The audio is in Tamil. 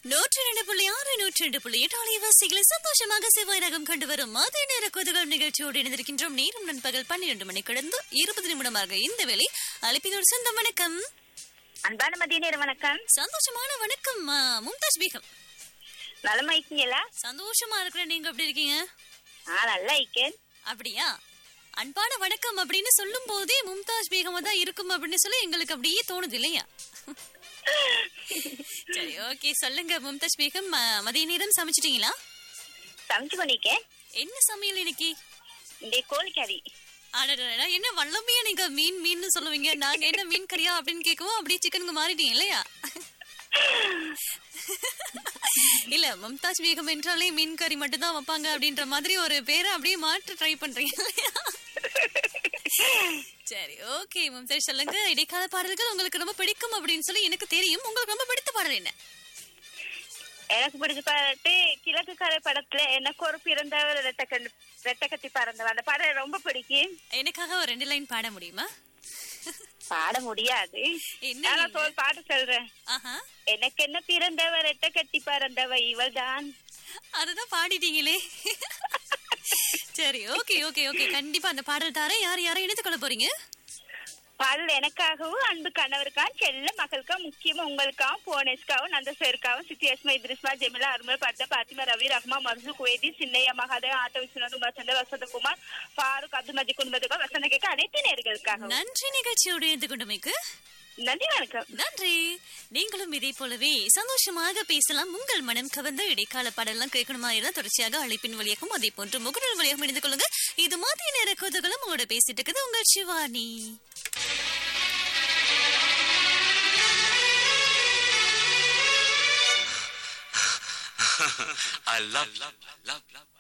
நூற்றி இரண்டு புள்ளி ஆறு நூற்றி இரண்டு புள்ளி எட்டு அலைவாசிகளை சந்தோஷமாக செவ்வாய் ரகம் கண்டு வரும் மதிய நேர கொதுகள் நிகழ்ச்சியோடு இணைந்திருக்கின்றோம் நேரம் நண்பகல் பன்னிரண்டு மணி கடந்து இருபது நிமிடமாக இந்த வேளை அழைப்பினோடு சொந்தம் வணக்கம் அன்பான மதிய நேரம் வணக்கம் சந்தோஷமான வணக்கம் ஆ, மும்தாஜ் பேகம் நலமா இருக்கீங்களா சந்தோஷமா இருக்கிற நீங்க எப்படி இருக்கீங்க ஆ நல்லா இருக்கேன் அப்படியா அன்பான வணக்கம் அப்படின்னு சொல்லும் போதே மும்தாஜ் பேகமா தான் இருக்கும் அப்படின்னு சொல்லி எங்களுக்கு அப்படியே தோணுது இல்லையா சரி ஓகே சொல்லுங்க மும்தாஜ் பேகம் ஆ, மதிய நேரம் சமைச்சிட்டீங்களா சமைச்சு பண்ணிருக்கேன் என்ன சமையல் இன்னைக்கு இந்த கோழிக்கறி அடடடடா, என்ன வல்லமையா நீங்க மீன் மீன் சொல்லுவீங்க நாங்க என்ன மீன் கறியா அப்படின்னு கேட்கவும் அப்படியே சிக்கனுக்கு மாறிட்டீங்க இல்லையா இல்ல மம்தாஜ் பேகம் என்றாலே மீன் கறி மட்டும் தான் வைப்பாங்க அப்படின்ற மாதிரி ஒரு பேரை அப்படியே மாற்ற ட்ரை பண்றீங்க இல்லையா சரி ஓகே மம்தாஜ் சொல்லுங்க இடைக்கால பாடல்கள் உங்களுக்கு ரொம்ப பிடிக்கும் அப்படின்னு சொல்லி எனக்கு தெரியும் உங்களுக்கு ரொம்ப பிடித்த பாடல் என்ன எனக்கு பிடிச்ச பாட்டு கிழக்கு கரை படத்துல எனக்கு ஒரு பிறந்தவர் ரெட்டக்கண் ரெட்டக்கத்தி பறந்தவன் அந்த பாடம் ரொம்ப பிடிக்கும் எனக்காக ஒரு ரெண்டு லைன் பாட முடியுமா பாட முடியாது என்ன ஆனா நீங்க? ஒரு பாட்டு சொல்றேன் ஆஹா எனக்கு என்ன பிறந்தவர் ரெட்டக்கத்தி பறந்தவ இவள் தான் அதுதான் பாடிட்டீங்களே சரி ஓகே ஓகே ஓகே கண்டிப்பா அந்த பாடல் தார யார் யாரை இணைத்துக் கொள்ள போறீங்க பாடல் எனக்காகவும் அன்பு கணவருக்காகவும் செல்ல மகளுக்காகவும் முக்கியமா உங்களுக்காகவும் போனேஸ்க்காகவும் நந்த சேருக்காகவும் சித்தியஸ்மா இத்ரிஸ்மா ஜெமிலா அருமல் பர்தா பாத்திமா ரவி ரஹ்மா மர்சு குவேதி சின்னையா மகாதேவ் ஆட்ட விஸ்வநாத் உமாச்சந்திர வசந்தகுமார் ஃபாரூக் அப்துல் மஜி குடும்பத்துக்கும் வசந்த கேட்க அனைத்து நேர்களுக்காகவும் நன்றி நிகழ்ச்சியோடு இருந்து கொண்டமைக்கு நன்றி வணக்கம் நன்றி நீங்களும் இதே போலவே சந்தோஷமாக பேசலாம் உங்கள் மனம் கவர்ந்த இடைக்கால பாடலாம் கேட்கணுமா இருந்தால் தொடர்ச்சியாக அழைப்பின் வழியாகவும் அதே போன்று முகநூல் வழியாகவும் இணைந்து கொள்ளுங்க இது மாதிரி நேர கொதுகளும் உங்களோட பேசிட்டு இருக்குது உங்கள் Shivani I love, love, love, love.